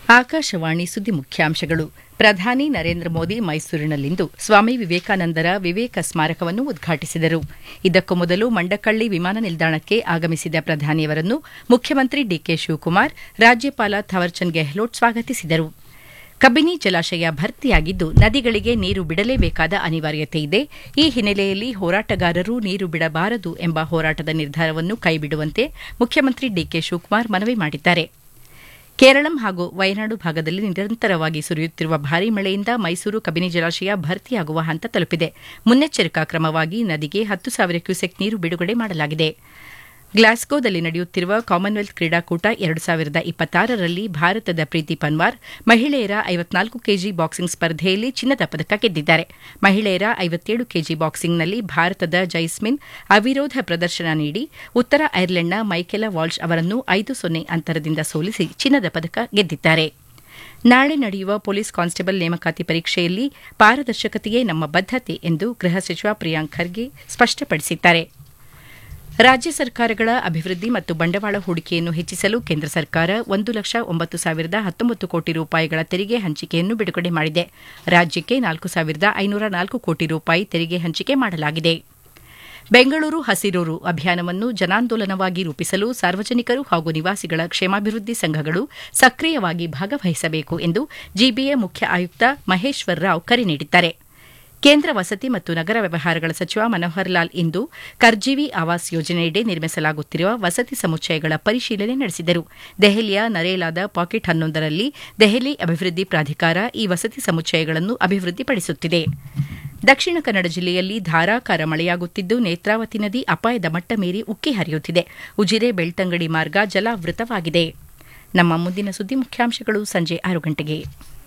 ಆಕಾಶವಾಣಿ ಸುದ್ದಿ ಮುಖ್ಯಾಂಶಗಳು ಪ್ರಧಾನಿ ನರೇಂದ್ರ ಮೋದಿ ಮೈಸೂರಿನಲ್ಲಿಂದು ಸ್ವಾಮಿ ವಿವೇಕಾನಂದರ ವಿವೇಕ ಸ್ಮಾರಕವನ್ನು ಉದ್ಘಾಟಿಸಿದರು ಇದಕ್ಕೂ ಮೊದಲು ಮಂಡಕಳ್ಳಿ ವಿಮಾನ ನಿಲ್ದಾಣಕ್ಕೆ ಆಗಮಿಸಿದ ಪ್ರಧಾನಿಯವರನ್ನು ಮುಖ್ಯಮಂತ್ರಿ ಡಿಕೆ ಶಿವಕುಮಾರ್ ರಾಜ್ಯಪಾಲ ಥವರ್ಚಂದ್ ಗೆಹ್ಲೋಟ್ ಸ್ವಾಗತಿಸಿದರು ಕಬಿನಿ ಜಲಾಶಯ ಭರ್ತಿಯಾಗಿದ್ದು ನದಿಗಳಿಗೆ ನೀರು ಬಿಡಲೇಬೇಕಾದ ಅನಿವಾರ್ಯತೆ ಇದೆ ಈ ಹಿನ್ನೆಲೆಯಲ್ಲಿ ಹೋರಾಟಗಾರರು ನೀರು ಬಿಡಬಾರದು ಎಂಬ ಹೋರಾಟದ ನಿರ್ಧಾರವನ್ನು ಕೈಬಿಡುವಂತೆ ಮುಖ್ಯಮಂತ್ರಿ ಡಿಕೆ ಶಿವಕುಮಾರ್ ಮನವಿ ಮಾಡಿದ್ದಾರೆ ಕೇರಳಂ ಹಾಗೂ ವಯನಾಡು ಭಾಗದಲ್ಲಿ ನಿರಂತರವಾಗಿ ಸುರಿಯುತ್ತಿರುವ ಭಾರೀ ಮಳೆಯಿಂದ ಮೈಸೂರು ಕಬಿನಿ ಜಲಾಶಯ ಭರ್ತಿಯಾಗುವ ಹಂತ ತಲುಪಿದೆ ಮುನ್ನೆಚ್ಚರಿಕಾ ಕ್ರಮವಾಗಿ ನದಿಗೆ ಹತ್ತು ಸಾವಿರ ಕ್ಯೂಸೆಕ್ ನೀರು ಬಿಡುಗಡೆ ಮಾಡಲಾಗಿದೆ ಗ್ಲಾಸ್ಗೋದಲ್ಲಿ ನಡೆಯುತ್ತಿರುವ ಕಾಮನ್ವೆಲ್ತ್ ಕ್ರೀಡಾಕೂಟ ಎರಡು ಸಾವಿರದ ಇಪ್ಪತ್ತಾರರಲ್ಲಿ ಭಾರತದ ಪ್ರೀತಿ ಪನ್ವಾರ್ ಮಹಿಳೆಯರ ಐವತ್ನಾಲ್ಕು ಕೆಜಿ ಬಾಕ್ಸಿಂಗ್ ಸ್ಪರ್ಧೆಯಲ್ಲಿ ಚಿನ್ನದ ಪದಕ ಗೆದ್ದಿದ್ದಾರೆ ಮಹಿಳೆಯರ ಐವತ್ತೇಳು ಕೆಜಿ ಬಾಕ್ಸಿಂಗ್ನಲ್ಲಿ ಭಾರತದ ಜೈಸ್ಮಿನ್ ಅವಿರೋಧ ಪ್ರದರ್ಶನ ನೀಡಿ ಉತ್ತರ ಐರ್ಲೆಂಡ್ನ ಮೈಕೆಲಾ ವಾಲ್ಶ್ ಅವರನ್ನು ಐದು ಸೊನ್ನೆ ಅಂತರದಿಂದ ಸೋಲಿಸಿ ಚಿನ್ನದ ಪದಕ ಗೆದ್ದಿದ್ದಾರೆ ನಾಳೆ ನಡೆಯುವ ಪೊಲೀಸ್ ಕಾನ್ಸ್ಟೇಬಲ್ ನೇಮಕಾತಿ ಪರೀಕ್ಷೆಯಲ್ಲಿ ಪಾರದರ್ಶಕತೆಯೇ ನಮ್ಮ ಬದ್ದತೆ ಎಂದು ಗೃಹ ಸಚಿವ ಪ್ರಿಯಾಂಕ್ ಖರ್ಗೆ ಸ್ಪಷ್ಟಪಡಿಸಿದ್ದಾರೆ ರಾಜ್ಯ ಸರ್ಕಾರಗಳ ಅಭಿವೃದ್ಧಿ ಮತ್ತು ಬಂಡವಾಳ ಹೂಡಿಕೆಯನ್ನು ಹೆಚ್ಚಿಸಲು ಕೇಂದ್ರ ಸರ್ಕಾರ ಒಂದು ಲಕ್ಷ ಒಂಬತ್ತು ಸಾವಿರದ ಹತ್ತೊಂಬತ್ತು ಕೋಟಿ ರೂಪಾಯಿಗಳ ತೆರಿಗೆ ಹಂಚಿಕೆಯನ್ನು ಬಿಡುಗಡೆ ಮಾಡಿದೆ ರಾಜ್ಯಕ್ಕೆ ನಾಲ್ಕು ಸಾವಿರದ ಐನೂರ ನಾಲ್ಕು ಕೋಟಿ ರೂಪಾಯಿ ತೆರಿಗೆ ಹಂಚಿಕೆ ಮಾಡಲಾಗಿದೆ ಬೆಂಗಳೂರು ಹಸಿರೂರು ಅಭಿಯಾನವನ್ನು ಜನಾಂದೋಲನವಾಗಿ ರೂಪಿಸಲು ಸಾರ್ವಜನಿಕರು ಹಾಗೂ ನಿವಾಸಿಗಳ ಕ್ಷೇಮಾಭಿವೃದ್ಧಿ ಸಂಘಗಳು ಸಕ್ರಿಯವಾಗಿ ಭಾಗವಹಿಸಬೇಕು ಎಂದು ಜಿಬಿಎ ಮುಖ್ಯ ಆಯುಕ್ತ ಮಹೇಶ್ವರ್ ರಾವ್ ಕರೆ ನೀಡಿದ್ದಾರೆ ಕೇಂದ್ರ ವಸತಿ ಮತ್ತು ನಗರ ವ್ಯವಹಾರಗಳ ಸಚಿವ ಮನೋಹರ್ ಲಾಲ್ ಇಂದು ಕರ್ಜೀವಿ ಆವಾಸ್ ಯೋಜನೆಯಡಿ ನಿರ್ಮಿಸಲಾಗುತ್ತಿರುವ ವಸತಿ ಸಮುಚ್ಚಯಗಳ ಪರಿಶೀಲನೆ ನಡೆಸಿದರು ದೆಹಲಿಯ ನರೇಲಾದ ಪಾಕೆಟ್ ಹನ್ನೊಂದರಲ್ಲಿ ದೆಹಲಿ ಅಭಿವೃದ್ಧಿ ಪ್ರಾಧಿಕಾರ ಈ ವಸತಿ ಸಮುಚ್ಚಯಗಳನ್ನು ಅಭಿವೃದ್ಧಿಪಡಿಸುತ್ತಿದೆ ದಕ್ಷಿಣ ಕನ್ನಡ ಜಿಲ್ಲೆಯಲ್ಲಿ ಧಾರಾಕಾರ ಮಳೆಯಾಗುತ್ತಿದ್ದು ನೇತ್ರಾವತಿ ನದಿ ಅಪಾಯದ ಮಟ್ಟ ಮೀರಿ ಉಕ್ಕಿ ಹರಿಯುತ್ತಿದೆ ಉಜಿರೆ ಬೆಳ್ತಂಗಡಿ ಮಾರ್ಗ ಜಲಾವೃತವಾಗಿದೆ ನಮ್ಮ ಮುಂದಿನ ಸುದ್ದಿ ಮುಖ್ಯಾಂಶಗಳು ಸಂಜೆ ಆರು ಗಂಟೆಗೆ